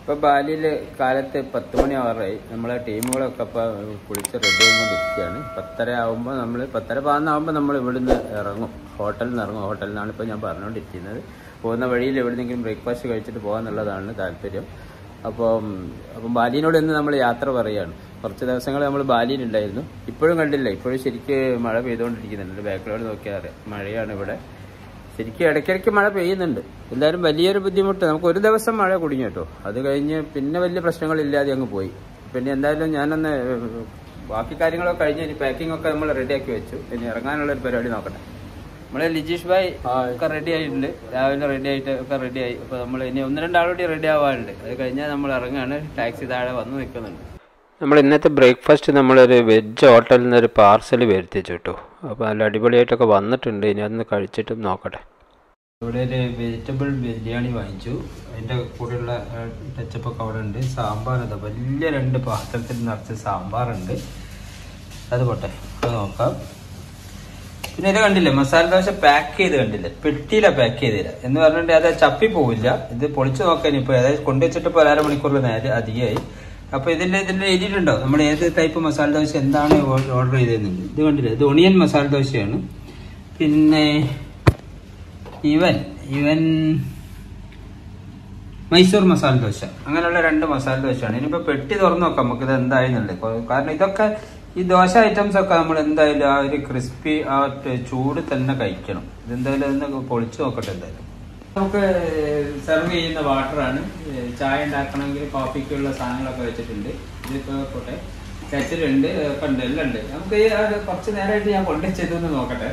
ഇപ്പൊ ബാലിയിൽ കാലത്ത് പത്ത് മണി ആവാറായി നമ്മളെ ടീമുകളൊക്കെ ഇപ്പൊ കുളിച്ച് റെഡി ആയിക്കൊണ്ടിരിക്കുകയാണ് പത്തര ആവുമ്പോൾ നമ്മൾ പത്തര പതിനാകുമ്പോൾ നമ്മൾ ഇവിടുന്ന് ഇറങ്ങും ഹോട്ടലിൽ നിന്ന് ഇറങ്ങും ഹോട്ടലിൽ നിന്നാണ് ഇപ്പോൾ ഞാൻ പറഞ്ഞുകൊണ്ടിരിക്കുന്നത് പോകുന്ന വഴിയിൽ എവിടെന്നെങ്കിലും ബ്രേക്ക്ഫാസ്റ്റ് കഴിച്ചിട്ട് പോകാന്നുള്ളതാണ് താല്പര്യം അപ്പം അപ്പം ബാലിനോട് ഇന്ന് നമ്മൾ യാത്ര പറയുകയാണ് കുറച്ച് ദിവസങ്ങൾ നമ്മൾ ബാലിയിലുണ്ടായിരുന്നു ഇപ്പോഴും കണ്ടില്ല ഇപ്പോഴും ശരിക്ക് മഴ പെയ്തുകൊണ്ടിരിക്കുന്നുണ്ട് ബാക്കിലോട് നോക്കിയാൽ അറിയാം മഴയാണ് ഇവിടെ ശരിക്കും ഇടയ്ക്കിടയ്ക്ക് മഴ പെയ്യുന്നുണ്ട് എന്തായാലും വലിയൊരു ബുദ്ധിമുട്ട് നമുക്ക് ഒരു ദിവസം മഴ കുടുങ്ങി കേട്ടോ അത് കഴിഞ്ഞ് പിന്നെ വലിയ പ്രശ്നങ്ങളില്ലാതെ അങ്ങ് പോയി പിന്നെ എന്തായാലും ഞാനൊന്ന് ഏഹ്, ബാക്കി കാര്യങ്ങളൊക്കെ കഴിഞ്ഞ് ഇനി പാക്കിംഗ് ഒക്കെ നമ്മൾ റെഡിയാക്കി വെച്ചു ഇനി ഇറങ്ങാനുള്ള ഒരു പരിപാടി നോക്കട്ടെ നമ്മളെ ലിജീഷ് ഭായ് ഒക്കെ റെഡി ആയിട്ടുണ്ട് രാവിലെ റെഡി ആയിട്ട് ഒക്കെ റെഡി ആയി അപ്പൊ നമ്മൾ ഇനി ഒന്ന് രണ്ടാളൂടി റെഡി ആവാറുണ്ട് അത് കഴിഞ്ഞാൽ നമ്മൾ ഇറങ്ങാണ് ടാക്സി താഴെ വന്ന് നിൽക്കുന്നുണ്ട് നമ്മൾ ഇന്നത്തെ ബ്രേക്ക്ഫാസ്റ്റ് നമ്മളൊരു വെജ് ഹോട്ടലിൽ നിന്ന് ഒരു പാർസൽ വരുത്തിച്ചു കേട്ടോ അപ്പോൾ നല്ല അടിപൊളിയായിട്ടൊക്കെ വന്നിട്ടുണ്ട് ഇനി അതൊന്ന് കഴിച്ചിട്ടും നോക്കട്ടെ ഇവിടെ ഒരു വെജിറ്റബിൾ ബിരിയാണി വാങ്ങിച്ചു അതിൻ്റെ കൂടെയുള്ള ടച്ചപ്പ് ഒക്കെ അവിടെ ഉണ്ട് സാമ്പാർ അതാ വലിയ രണ്ട് പാത്രത്തിൽ നിറച്ച് സാമ്പാറുണ്ട് അത് പോട്ടെ അത് നോക്കാം പിന്നെ ഇത് കണ്ടില്ലേ മസാല ദോശ പാക്ക് ചെയ്ത് കണ്ടില്ലേ പെട്ടിയില പാക്ക് ചെയ്തില്ല എന്ന് പറഞ്ഞിട്ട് അത് ചപ്പി പോവില്ല ഇത് പൊളിച്ചു നോക്കാൻ ഇപ്പൊ അതായത് കൊണ്ടുവച്ചിട്ട് ഇപ്പോൾ അര മണിക്കൂറിൽ നേരെ അധികമായി അപ്പൊ ഇതിന്റെ ഇതിന്റെ എഴുതിയിട്ടുണ്ടോ നമ്മൾ ഏത് ടൈപ്പ് മസാല ദോശ എന്താണ് ഓർഡർ ചെയ്തതെന്നുണ്ട് ഇത് കണ്ടില്ലേ ഇത് ഒണിയൻ മസാല ദോശയാണ് പിന്നെ ഇവൻ ഇവൻ മൈസൂർ മസാല ദോശ അങ്ങനെയുള്ള രണ്ട് മസാല ദോശയാണ് ഇനിയിപ്പോ പെട്ടി തുറന്നു നോക്കാം നമുക്ക് ഇത് എന്തായെന്നുള്ളത് കൊ- കാരണം ഇതൊക്കെ ഈ ദോശ ഐറ്റംസ് ഒക്കെ നമ്മൾ എന്തായാലും ആ ഒരു ക്രിസ്പി ആ ടെ- ചൂട് തന്നെ കഴിക്കണം ഇതെന്തായാലും ഇതൊന്ന് പൊളിച്ചു നോക്കട്ടെ എന്തായാലും നമുക്ക് സെർവ് ചെയ്യുന്ന വാട്ടറാണ് ചായ ഉണ്ടാക്കണമെങ്കിൽ കോഫിക്കുള്ള സാധനങ്ങളൊക്കെ വെച്ചിട്ടുണ്ട് ഇതിപ്പോ പോട്ടെ കെറ്റിലുണ്ട് ഒക്കെ ഉണ്ട് എല്ലാം ഉണ്ട് നമുക്ക് ഈ അത് കുറച്ച് നേരമായിട്ട് ഞാൻ കൊണ്ടുവച്ചതൊന്ന് നോക്കട്ടെ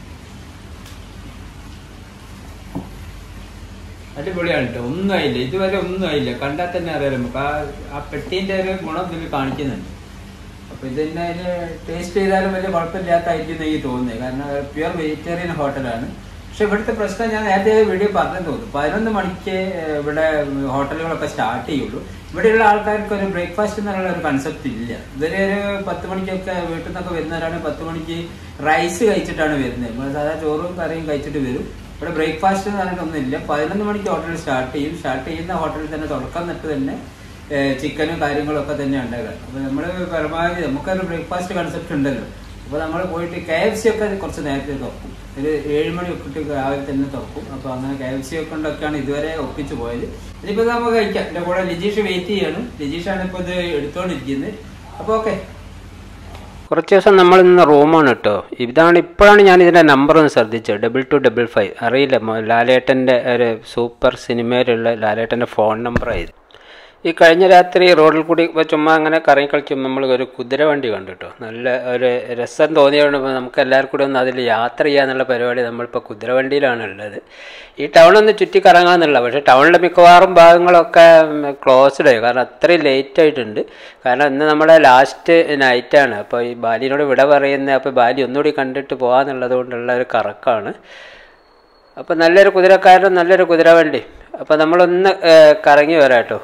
അടിപൊളിയാണ് കേട്ടോ ഒന്നും ആയില്ല ഇതുവരെ ഒന്നും ആയില്ല കണ്ടാൽ തന്നെ അറിയാം നമുക്ക് ആ ആ പെട്ടീന്റെ ഒരു ഗുണം ഇതിൽ കാണിക്കുന്നുണ്ട് അപ്പൊ ഇതിന്റെ ടേസ്റ്റ് ചെയ്താലും വലിയ കുഴപ്പമില്ലാത്തായിരിക്കും എന്ന് എനിക്ക് തോന്നുന്നത് കാരണം പ്യുവർ വെജിറ്റേറിയൻ ഹോട്ടലാണ് പക്ഷെ ഇവിടുത്തെ പ്രശ്നം ഞാൻ നേരത്തെ വീഡിയോ പറഞ്ഞു തോന്നുന്നു പതിനൊന്ന് മണിക്ക് ഏഹ്, ഇവിടെ ഹോട്ടലുകളൊക്കെ സ്റ്റാർട്ട് ചെയ്യുള്ളൂ ഇവിടെയുള്ള ആൾക്കാർക്ക് ഒരു ബ്രേക്ക്ഫാസ്റ്റ് എന്നുള്ള ഒരു കൺസെപ്റ്റ് ഇല്ല ഇവര് ഒരു പത്ത് മണിക്കൊക്കെ വീട്ടിൽ നിന്നൊക്കെ വരുന്നവരാണ് പത്ത് മണിക്ക് റൈസ് കഴിച്ചിട്ടാണ് വരുന്നത് നമ്മൾ സാധാ ചോറും കറിയും കഴിച്ചിട്ട് വരും ഇവിടെ ബ്രേക്ക്ഫാസ്റ്റ് എന്ന് പറഞ്ഞിട്ടൊന്നും ഇല്ല പതിനൊന്ന് മണിക്ക് ഹോട്ടൽ സ്റ്റാർട്ട് ചെയ്യും സ്റ്റാർട്ട് ചെയ്യുന്ന ഹോട്ടലിൽ തന്നെ തുടക്കം തൊട്ട് തന്നെ ചിക്കനും കാര്യങ്ങളും ഒക്കെ തന്നെ ഉണ്ടാകുക അപ്പൊ നമ്മൾ പരമാവധി നമുക്കൊരു ബ്രേക്ക്ഫാസ്റ്റ് കൺസെപ്റ്റ് ഉണ്ടല്ലോ അപ്പൊ നമ്മൾ പോയിട്ട് കെ എഫ് സി ഒക്കെ കുറച്ച് നേരത്തെ തുറക്കും ഒരു ഏഴ് മണി ഒക്കെ രാവിലെ തന്നെ തുറക്കും അപ്പൊ അങ്ങനെ കെ എഫ് സി ഒക്കെ കൊണ്ടൊക്കെയാണ് ഇതുവരെ ഒപ്പിച്ചു പോയത് ഇനിയിപ്പോ ഇത് നമുക്ക് കഴിക്കാം എന്റെ കൂടെ ലിജീഷ് വെയിറ്റ് ചെയ്യാണ് ലിജീഷാണ് ഇപ്പൊ ഇത് എടുത്തോണ്ടിരിക്കുന്നത് അപ്പൊ ഓക്കെ കുറച്ച് ദിവസം നമ്മൾ ഇന്ന് റൂമാണ് കേട്ടോ ഇതാണ് ഇപ്പോഴാണ് ഞാൻ ഇതിൻ്റെ നമ്പർ ഒന്ന് ശ്രദ്ധിച്ചത് ഡബിൾ ടു ഡബിൾ ഫൈവ് അറിയില്ല മോ- ലാലേട്ടൻ്റെ ഒരു സൂപ്പർ സിനിമയിലുള്ള ലാലേട്ടൻ്റെ ഫോൺ നമ്പറായത് ഈ കഴിഞ്ഞ രാത്രി റോഡിൽ കൂടി ഇപ്പൊ ചുമ്മാ അങ്ങനെ കറങ്ങി കളിക്കുമ്പോൾ നമ്മൾ ഒരു കുതിര വണ്ടി കണ്ടു കേട്ടോ നല്ല ഒരു രസം തോന്നിയതുകൊണ്ട് ഇപ്പൊ നമുക്ക് എല്ലാവർക്കും കൂടി ഒന്ന് അതിൽ യാത്ര ചെയ്യാന്നുള്ള പരിപാടി നമ്മളിപ്പോൾ കുതിര വണ്ടിയിലാണ് ഉള്ളത് ഈ ടൗണൊന്ന് ചുറ്റി കറങ്ങാന്നുള്ള പക്ഷേ ടൗണിലെ മിക്കവാറും ഭാഗങ്ങളൊക്കെ ക്ലോസ്ഡ് ആയി കാരണം അത്രയും ലേറ്റ് ആയിട്ടുണ്ട് കാരണം ഇന്ന് നമ്മുടെ ലാസ്റ്റ് നൈറ്റാണ് അപ്പോൾ ഈ ബാലിനോട് വിട പറയുന്നത് അപ്പോൾ ബാലി ഒന്നുകൂടി കണ്ടിട്ട് പോകാന്നുള്ളത് കൊണ്ടുള്ള ഒരു കറക്കമാണ് അപ്പോൾ നല്ലൊരു കുതിരക്കാരനും നല്ലൊരു കുതിര വണ്ടി അപ്പോൾ നമ്മളൊന്ന് ഏഹ്, കറങ്ങി വരാം കേട്ടോ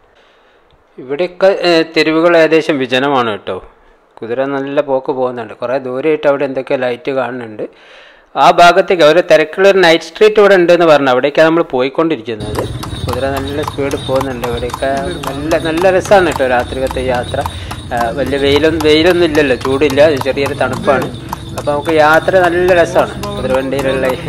ഇവിടെയൊക്കെ ഏഹ്, തെരുവുകൾ ഏകദേശം വിജനമാണ് കേട്ടോ കുതിര നല്ല പോക്ക് പോകുന്നുണ്ട് കുറേ ദൂരമായിട്ട് അവിടെ എന്തൊക്കെയോ ലൈറ്റ് കാണുന്നുണ്ട് ആ ഭാഗത്തേക്ക് ഒരു തിരക്കുള്ളൊരു നൈറ്റ് സ്ട്രീറ്റ് ഇവിടെ ഉണ്ടെന്ന് പറഞ്ഞു അവിടേക്കാണ് നമ്മൾ പോയിക്കൊണ്ടിരിക്കുന്നത് കുതിര നല്ല സ്പീഡ് പോകുന്നുണ്ട് ഇവിടെയൊക്കെ നല്ല നല്ല രസമാണ് കേട്ടോ രാത്രികത്തെ യാത്ര ആ, വലിയ വെയിലൊന്നും വെയിലൊന്നും ഇല്ലല്ലോ ചൂടില്ല ചെറിയൊരു തണുപ്പാണ് അപ്പോൾ നമുക്ക് യാത്ര നല്ല രസമാണ് കുതിരവണ്ടിയിലുള്ള ഈ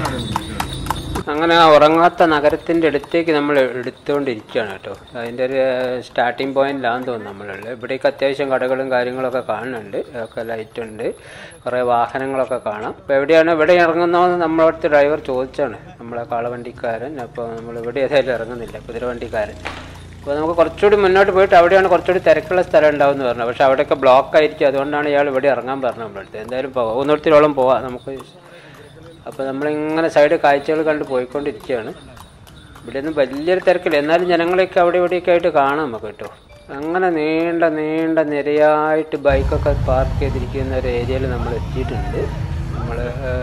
അങ്ങനെ ആ ഉറങ്ങാത്ത നഗരത്തിൻ്റെ അടുത്തേക്ക് നമ്മൾ എടുത്തുകൊണ്ടിരിക്കുകയാണ് കേട്ടോ അതിൻ്റെ ഒരു സ്റ്റാർട്ടിങ് പോയിന്റിലാണെന്ന് തോന്നുന്നു നമ്മളുള്ളത് ഇവിടേക്ക് അത്യാവശ്യം കടകളും കാര്യങ്ങളൊക്കെ കാണുന്നുണ്ട് ഒക്കെ ലൈറ്റ് ഉണ്ട് കുറേ വാഹനങ്ങളൊക്കെ കാണാം അപ്പോൾ എവിടെയാണ് ഇവിടെ ഇറങ്ങുന്നതെന്ന് നമ്മളടുത്ത് ഡ്രൈവർ ചോദിച്ചാണ് നമ്മളെ കാളവണ്ടിക്കാരൻ അപ്പോൾ നമ്മൾ ഇവിടെ ഏതായാലും ഇറങ്ങുന്നില്ല കുതിരവണ്ടിക്കാരൻ അപ്പോൾ നമുക്ക് കുറച്ചുകൂടി മുന്നോട്ട് പോയിട്ട് അവിടെയാണ് കുറച്ചുകൂടി തിരക്കുള്ള സ്ഥലം ഉണ്ടാവും എന്ന് പറഞ്ഞു പക്ഷേ അവിടെയൊക്കെ ബ്ലോക്ക് ആയിരിക്കും അതുകൊണ്ടാണ് ഇയാൾ ഇവിടെ ഇറങ്ങാൻ പറഞ്ഞത് നമ്മളടുത്ത് എന്തായാലും പോകാം ഒന്നിടത്തിലോളം പോവാം നമുക്ക് അപ്പോൾ നമ്മളിങ്ങനെ സൈഡ് കാഴ്ചകൾ കണ്ട് പോയിക്കൊണ്ടിരിക്കുകയാണ് ഇവിടെ ഒന്നും വലിയൊരു തിരക്കില്ല എന്നാലും ജനങ്ങളെയൊക്കെ അവിടെ ഇവിടെയൊക്കെ ആയിട്ട് കാണാം നമുക്ക് കേട്ടോ അങ്ങനെ നീണ്ട നീണ്ട നിരയായിട്ട് ബൈക്കൊക്കെ പാർക്ക് ചെയ്തിരിക്കുന്ന ഒരു ഏരിയയിൽ നമ്മൾ എത്തിയിട്ടുണ്ട് നമ്മൾ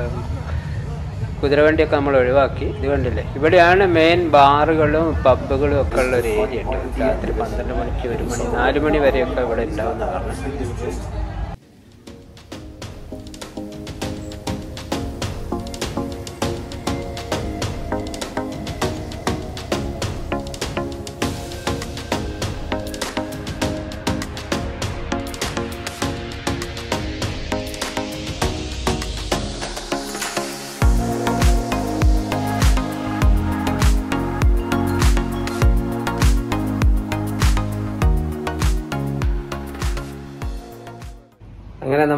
കുതിരവണ്ടിയൊക്കെ നമ്മൾ ഒഴിവാക്കി ഇത് കണ്ടില്ലേ ഇവിടെയാണ് മെയിൻ ബാറുകളും പബ്ബുകളും ഒക്കെ ഉള്ള ഒരു ഏരിയ ഉണ്ട് രാത്രി പന്ത്രണ്ട് മണിക്ക് ഒരു മണി നാല് മണി വരെയൊക്കെ ഇവിടെ ഉണ്ടാവുന്ന പറഞ്ഞത്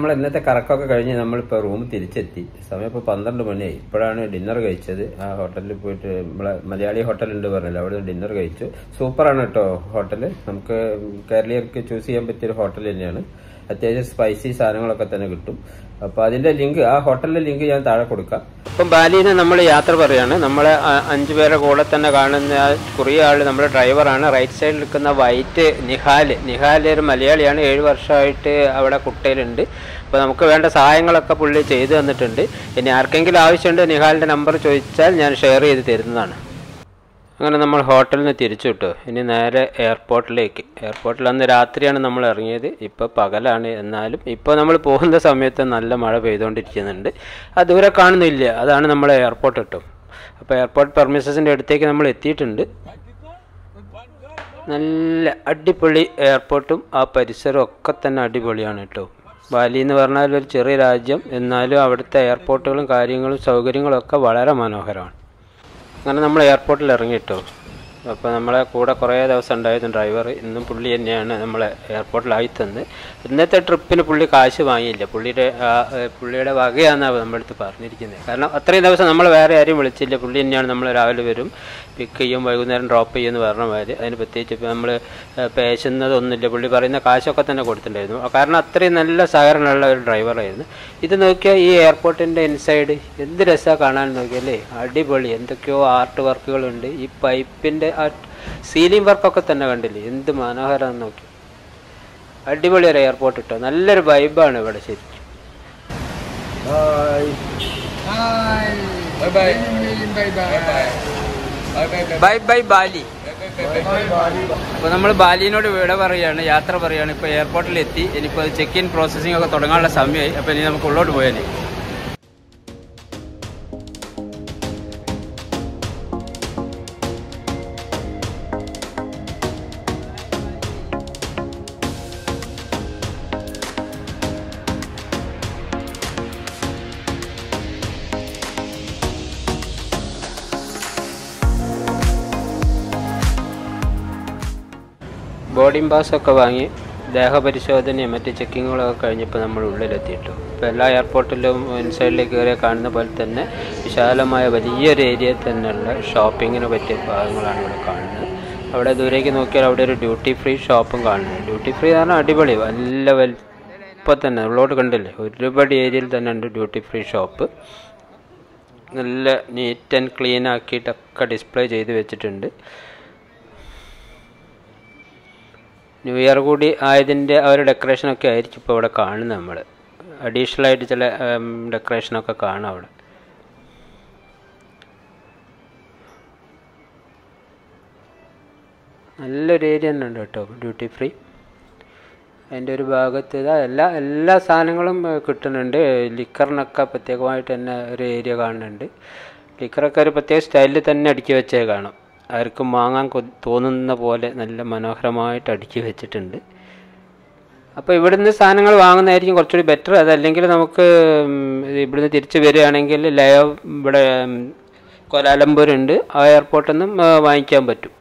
നമ്മൾ ഇന്നത്തെ കറക്കമൊക്കെ കഴിഞ്ഞ് നമ്മളിപ്പോൾ റൂം തിരിച്ചെത്തി സമയം ഇപ്പോൾ പന്ത്രണ്ട് മണിയായി ഇപ്പോഴാണ് ഡിന്നർ കഴിച്ചത് ആ ഹോട്ടലിൽ പോയിട്ട് നമ്മളെ മലയാളി ഹോട്ടൽ ഉണ്ട് പറഞ്ഞല്ലോ അവിടെ ഡിന്നർ കഴിച്ചു സൂപ്പറാണ് കേട്ടോ ഹോട്ടൽ നമുക്ക് കേരളീയർക്ക് ചൂസ് ചെയ്യാൻ പറ്റിയൊരു ഹോട്ടൽ തന്നെയാണ് അത്യാവശ്യം സ്പൈസി സാധനങ്ങളൊക്കെ തന്നെ കിട്ടും അപ്പൊ അതിന്റെ ലിങ്ക് ആ ഹോട്ടലിലെ ലിങ്ക് ഞാൻ താഴെ കൊടുക്കാം ഇപ്പം ബാലിന്ന് നമ്മൾ യാത്ര പറയാണ് നമ്മൾ അഞ്ചു പേരെ കൂടെ തന്നെ കാണുന്ന ആ കുറിയ ആള് നമ്മുടെ ഡ്രൈവറാണ് റൈറ്റ് സൈഡിൽ നിൽക്കുന്ന വൈറ്റ് നിഹാല് നിഹാല് ഒരു മലയാളിയാണ് ഏഴ് വർഷമായിട്ട് അവിടെ കുട്ടയിലുണ്ട് അപ്പോൾ നമുക്ക് വേണ്ട സഹായങ്ങളൊക്കെ പുള്ളി ചെയ്തു തന്നിട്ടുണ്ട് ഇനി ആർക്കെങ്കിലും ആവശ്യമുണ്ട് നിഹാലിന്റെ നമ്പർ ചോദിച്ചാൽ ഞാൻ ഷെയർ ചെയ്ത് തരുന്നതാണ് അങ്ങനെ നമ്മൾ ഹോട്ടലിൽ നിന്ന് തിരിച്ചു വിട്ടു ഇനി നേരെ എയർപോർട്ടിലേക്ക് എയർപോർട്ടിൽ അന്ന് രാത്രിയാണ് നമ്മൾ ഇറങ്ങിയത് ഇപ്പോൾ പകലാണ് എന്നാലും ഇപ്പോൾ നമ്മൾ പോകുന്ന സമയത്ത് നല്ല മഴ പെയ്തുകൊണ്ടിരിക്കുന്നുണ്ട് അത് ദൂരെ കാണുന്നില്ല അതാണ് നമ്മൾ എയർപോർട്ട് കിട്ടും അപ്പോൾ എയർപോർട്ട് പെർമിസസിൻ്റെ അടുത്തേക്ക് നമ്മൾ എത്തിയിട്ടുണ്ട് നല്ല അടിപൊളി എയർപോർട്ടും ആ പരിസരവും ഒക്കെ തന്നെ അടിപൊളിയാണ് കേട്ടോ ബാലി എന്ന് പറഞ്ഞാൽ ഒരു ചെറിയ രാജ്യം എന്നാലും അവിടുത്തെ എയർപോർട്ടുകളും കാര്യങ്ങളും സൗകര്യങ്ങളും ഒക്കെ വളരെ മനോഹരമാണ് അങ്ങനെ നമ്മൾ എയർപോർട്ടിൽ ഇറങ്ങി കേട്ടോ അപ്പോൾ നമ്മളെ കൂടെ കുറേ ദിവസം ഉണ്ടായിരുന്നു ഡ്രൈവർ ഇന്നും പുള്ളി തന്നെയാണ് നമ്മളെ എയർപോർട്ടിലായി തന്ന് ഇന്നത്തെ ട്രിപ്പിന് പുള്ളി കാശ് വാങ്ങിയില്ല പുള്ളിയുടെ ആ, ഏ, പുള്ളിയുടെ വകയാണെന്നാണ് നമ്മുടെ അടുത്ത് പറഞ്ഞിരിക്കുന്നത് കാരണം അത്രയും ദിവസം നമ്മൾ വേറെ ആരെയും വിളിച്ചില്ല പുള്ളി തന്നെയാണ് നമ്മൾ രാവിലെ വരും പിക്ക് ചെയ്യും വൈകുന്നേരം ഡ്രോപ്പ് ചെയ്യുമെന്ന് പറഞ്ഞ മാതിരി അതിന് പ്രത്യേകിച്ച് ഇപ്പോൾ നമ്മൾ പേശുന്നതൊന്നുമില്ല പുള്ളി പറയുന്ന കാശൊക്കെ തന്നെ കൊടുത്തിട്ടുണ്ടായിരുന്നു കാരണം അത്രയും നല്ല സഹകരണമുള്ള ഒരു ഡ്രൈവറായിരുന്നു ഇത് നോക്കിയാൽ ഈ എയർപോർട്ടിൻ്റെ ഇൻസൈഡ് എന്ത് രസമാണ് കാണാൻ നോക്കിയല്ലേ അടിപൊളി എന്തൊക്കെയോ ആർട്ട് വർക്കുകളുണ്ട് ഈ പൈപ്പിൻ്റെ ആ സീലിംഗ് വർക്കൊക്കെ തന്നെ കണ്ടില്ലേ എന്ത് മനോഹരമാണെന്ന് നോക്കി അടിപൊളി ഒരു എയർപോർട്ട് ഇട്ടോ നല്ലൊരു വൈബാണ് ഇവിടെ ശരിക്കും Bye bye. Bye bye. Bye bye. Bye bye Bali അപ്പോൾ നമ്മൾ ബാലിനോട് വിട പറയാണ് യാത്ര പറയാണ് ഇപ്പോൾ എയർപോർട്ടിൽ എത്തി ഇനിയിപ്പോൾ ചെക്ക് ഇൻ പ്രോസസ്സിംഗ് ഒക്കെ തുടങ്ങാനുള്ള സമയമായി അപ്പോൾ ഇനി നമുക്ക് ഉള്ളോട്ട് പോയാലേ ബോർഡിംഗ് പാസ് ഒക്കെ വാങ്ങി ദേഹപരിശോധനയും മറ്റ് ചെക്കിങ്ങുകളൊക്കെ കഴിഞ്ഞപ്പോൾ നമ്മൾ ഉള്ളിലെത്തിയിട്ടു ഇപ്പോൾ എല്ലാ എയർപോർട്ടിലും ഇൻസൈഡിലേക്ക് കയറിയ കാണുന്ന പോലെ തന്നെ വിശാലമായ വലിയൊരു ഏരിയയിൽ തന്നെയുള്ള ഷോപ്പിങ്ങിന് പറ്റിയ ഭാഗങ്ങളാണ് ഇവിടെ കാണുന്നത് അവിടെ ദൂരേക്ക് നോക്കിയാൽ അവിടെ ഒരു ഡ്യൂട്ടി ഫ്രീ ഷോപ്പും കാണുന്നുണ്ട് ഡ്യൂട്ടി ഫ്രീ പറഞ്ഞാൽ അടിപൊളി നല്ല വൽ ഇപ്പോൾ തന്നെ ഉള്ളോട്ട് കണ്ടില്ലേ ഒരുപാട് ഏരിയയിൽ തന്നെ ഉണ്ട് ഡ്യൂട്ടി ഫ്രീ ഷോപ്പ് നല്ല നീറ്റ് ആൻഡ് ക്ലീൻ ആക്കിയിട്ടൊക്കെ ഡിസ്പ്ലേ ചെയ്ത് വെച്ചിട്ടുണ്ട് ന്യൂ ഇയർ കൂടി ആയതിൻ്റെ ആ ഒരു ഡെക്കറേഷനൊക്കെ ആയിരിക്കും ഇപ്പോൾ ഇവിടെ കാണുന്നത് നമ്മൾ അഡീഷണൽ ആയിട്ട് ചില ഡെക്കറേഷനൊക്കെ കാണാം അവിടെ നല്ലൊരു ഏരിയ തന്നെ ഉണ്ട് കേട്ടോ ഡ്യൂട്ടി ഫ്രീ അതിൻ്റെ ഒരു ഭാഗത്ത് ഇതാ എല്ലാ എല്ലാ സാധനങ്ങളും ഏ, കിട്ടുന്നുണ്ട് ലിക്കറിനൊക്കെ പ്രത്യേകമായിട്ട് തന്നെ ഒരു ഏരിയ കാണുന്നുണ്ട് ലിക്കറൊക്കെ ഒരു പ്രത്യേക സ്റ്റൈലിൽ തന്നെ അടുക്കി വെച്ചേ കാണാം ആർക്കും വാങ്ങാൻ കൊ- തോന്നുന്ന പോലെ നല്ല മനോഹരമായിട്ട് അടുക്കി വെച്ചിട്ടുണ്ട് അപ്പോൾ ഇവിടുന്ന് സാധനങ്ങൾ വാങ്ങുന്നതായിരിക്കും കുറച്ചുകൂടി ബെറ്റർ അതല്ലെങ്കിൽ നമുക്ക് ഉം, ഇത് ഇവിടുന്ന് തിരിച്ച് വരികയാണെങ്കിൽ ലയോ ഇവിടെ ഉം, കോലാലംപൂരുണ്ട് ആ എയർപോർട്ടിൽ നിന്നും ആ, വാങ്ങിക്കാൻ പറ്റും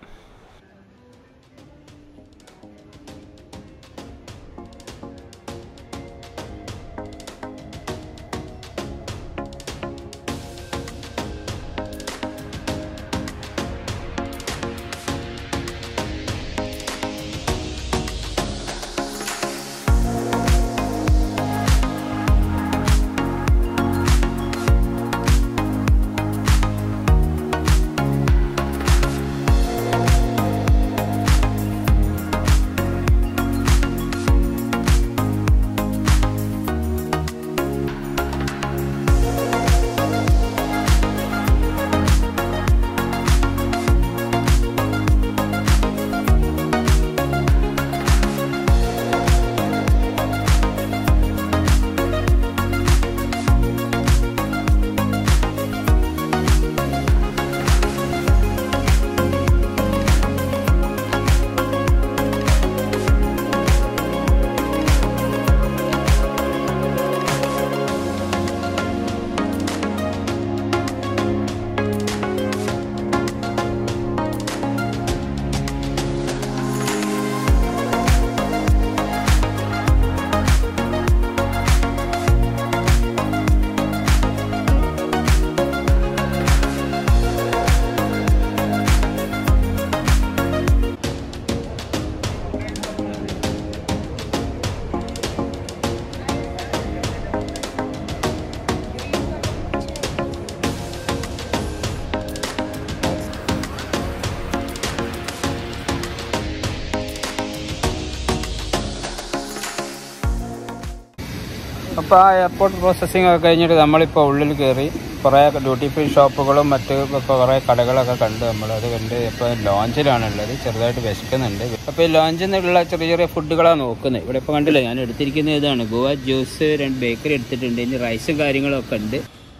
ഇപ്പോൾ ആ എയർപോർട്ട് പ്രോസസ്സിംഗ് ഒക്കെ കഴിഞ്ഞിട്ട് നമ്മളിപ്പോൾ ഉള്ളിൽ കയറി കുറേ ഡ്യൂട്ടി ഫ്രീ ഷോപ്പുകളും മറ്റ് ഇപ്പോൾ കുറേ കടകളൊക്കെ കണ്ട് നമ്മൾ അത് കണ്ട് ഇപ്പോൾ ലോഞ്ചിലാണുള്ളത് ചെറുതായിട്ട് വിശക്കുന്നുണ്ട് അപ്പോൾ ഈ ലോഞ്ചിൽ നിന്നുള്ള ചെറിയ ചെറിയ ഫുഡുകളാണ് നോക്കുന്നത് ഇവിടെ ഇപ്പോൾ കണ്ടില്ലേ ഞാൻ എടുത്തിരിക്കുന്ന ഇതാണ് ഗോവ ജ്യൂസ് രണ്ട് ബേക്കറി എടുത്തിട്ടുണ്ട് ഇനി റൈസും കാര്യങ്ങളൊക്കെ ഉണ്ട്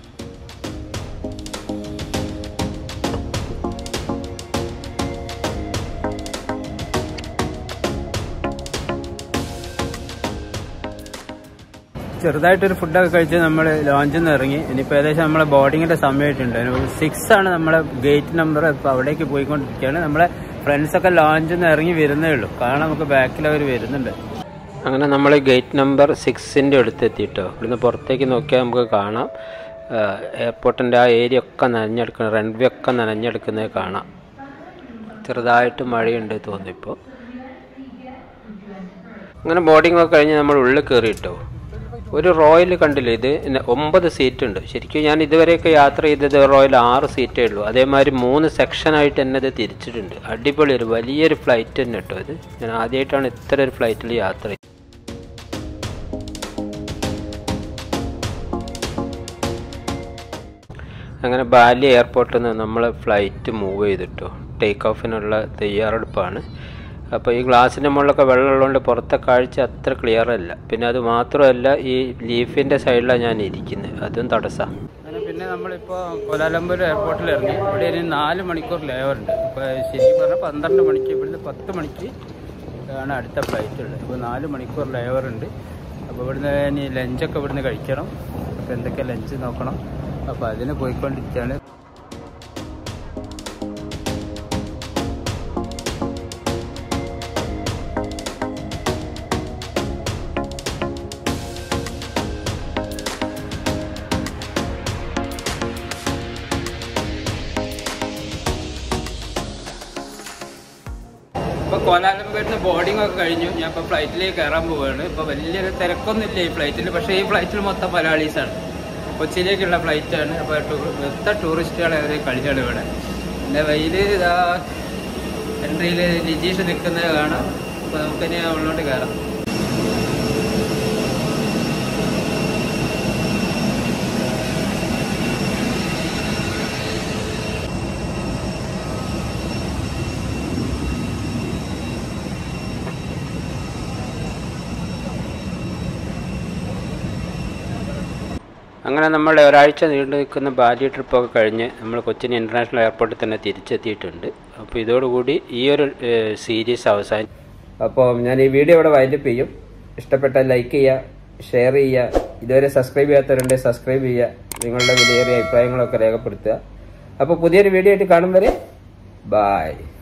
ചെറുതായിട്ടൊരു ഫുഡൊക്കെ കഴിച്ച് നമ്മൾ ലോഞ്ചിൽ നിന്ന് ഇറങ്ങി ഇനിയിപ്പോൾ ഏകദേശം നമ്മളെ ബോർഡിങ്ങിൻ്റെ സമയമായിട്ടുണ്ട് സിക്സ് ആണ് നമ്മളെ ഗേറ്റ് നമ്പർ ഇപ്പോൾ അവിടേക്ക് പോയിക്കൊണ്ടിരിക്കുകയാണ് നമ്മളെ ഫ്രണ്ട്സൊക്കെ ലോഞ്ചിൽ നിന്ന് ഇറങ്ങി വരുന്നേ ഉള്ളൂ കാരണം നമുക്ക് ബാക്കിൽ അവർ വരുന്നുണ്ട് അങ്ങനെ നമ്മൾ ഗേറ്റ് നമ്പർ സിക്സിൻ്റെ അടുത്തെത്തിയിട്ടോ ഇവിടുന്ന് പുറത്തേക്ക് നോക്കിയാൽ നമുക്ക് കാണാം എയർപോർട്ടിൻ്റെ ആ ഏരിയ ഒക്കെ നനഞ്ഞെടുക്കുന്നത് റൺവേ ഒക്കെ നനഞ്ഞെടുക്കുന്നത് കാണാം ചെറുതായിട്ട് മഴയുണ്ട് തോന്നിപ്പോൾ അങ്ങനെ ബോർഡിംഗ് ഒക്കെ കഴിഞ്ഞ് നമ്മൾ ഉള്ളിൽ കയറിയിട്ടോ ഒരു റോയൽ കണ്ടില്ലേ ഇത് ഇന്ന ഒമ്പത് സീറ്റ് ഉണ്ട് ശരിക്കും ഞാൻ ഇതുവരെയൊക്കെ യാത്ര ചെയ്തത് റോയൽ ആറ് സീറ്റേ ഉള്ളൂ അതേമാതിരി മൂന്ന് സെക്ഷനായിട്ട് തന്നെ ഇത് തിരിച്ചിട്ടുണ്ട് അടിപൊളി ഒരു വലിയൊരു ഫ്ലൈറ്റ് തന്നെ കേട്ടോ ഇത് ഞാൻ ആദ്യമായിട്ടാണ് ഇത്ര ഒരു ഫ്ലൈറ്റിൽ യാത്ര ചെയ്തത് അങ്ങനെ ബാലി എയർപോർട്ടിൽ നിന്ന് നമ്മൾ ഫ്ലൈറ്റ് മൂവ് ചെയ്തിട്ടോ ടേക്ക് ഓഫിനുള്ള തയ്യാറെടുപ്പാണ് അപ്പോൾ ഈ ഗ്ലാസിൻ്റെ മുകളിലൊക്കെ വെള്ളമുള്ളതുകൊണ്ട് പുറത്തെ കാഴ്ച അത്ര ക്ലിയർ അല്ല പിന്നെ അത് മാത്രമല്ല ഈ ലീഫിൻ്റെ സൈഡിലാണ് ഞാൻ ഇരിക്കുന്നത് അതും തടസ്സമാണ് അങ്ങനെ പിന്നെ നമ്മളിപ്പോൾ കോലാലംപൂർ എയർപോർട്ടിൽ ഇറങ്ങി ഇവിടെ ഇനി നാല് മണിക്കൂർ ലേവർ ഉണ്ട് ഇപ്പോൾ ശരിക്കും പറഞ്ഞാൽ പന്ത്രണ്ട് മണിക്ക് ഇവിടുന്ന് പത്ത് മണിക്ക് ആണ് അടുത്ത ഫ്ലൈറ്റ് ഉള്ളത് ഇപ്പോൾ നാല് മണിക്കൂർ ലേവർ ഉണ്ട് അപ്പോൾ ഇവിടുന്ന് ഇനി ലഞ്ചൊക്കെ ഇവിടുന്ന് കഴിക്കണം അപ്പോൾ എന്തൊക്കെ ലഞ്ച് നോക്കണം അപ്പോൾ അതിന് പോയിക്കൊണ്ടിരിക്കുകയാണ് ഇപ്പോൾ കോലാലംപേരിന് ബോർഡിംഗ് ഒക്കെ കഴിഞ്ഞു ഞാൻ ഇപ്പോൾ ഫ്ലൈറ്റിലേക്ക് കയറാൻ പോവുകയാണ് ഇപ്പോൾ വലിയൊരു തിരക്കൊന്നുമില്ല ഈ ഫ്ലൈറ്റിൽ പക്ഷേ ഈ ഫ്ലൈറ്റിൽ മൊത്തം മലയാളീസാണ് കൊച്ചിയിലേക്കുള്ള ഫ്ലൈറ്റാണ് അപ്പോൾ എത്ര ടൂറിസ്റ്റുകളെ അവർ കളിച്ചാണ് ഇവിടെ എൻ്റെ വയ്യിൽ ഇതാ എൻട്രിയിൽ ലിജീഷ് നിൽക്കുന്നത് കാണാം അപ്പോൾ നമുക്കിനി അവളോട്ട് കയറാം അങ്ങനെ നമ്മൾ ഒരാഴ്ച നീണ്ടു നിൽക്കുന്ന ബാലി ട്രിപ്പൊക്കെ കഴിഞ്ഞ് നമ്മൾ കൊച്ചിൻ ഇൻ്റർനാഷണൽ എയർപോർട്ടിൽ തന്നെ തിരിച്ചെത്തിയിട്ടുണ്ട് അപ്പോൾ ഇതോടുകൂടി ഈ ഒരു സീരീസ് അവസാനം അപ്പോൾ ഞാൻ ഈ വീഡിയോ ഇവിടെ വൈൻഡപ്പ് ചെയ്യും ഇഷ്ടപ്പെട്ടാൽ ലൈക്ക് ചെയ്യുക ഷെയർ ചെയ്യുക ഇതുവരെ സബ്സ്ക്രൈബ് ചെയ്യാത്തവരുണ്ടെങ്കിൽ സബ്സ്ക്രൈബ് ചെയ്യുക നിങ്ങളുടെ വിലയേറിയ അഭിപ്രായങ്ങളൊക്കെ രേഖപ്പെടുത്തുക അപ്പോൾ പുതിയൊരു വീഡിയോ ആയിട്ട് കാണും വരെ ബായ്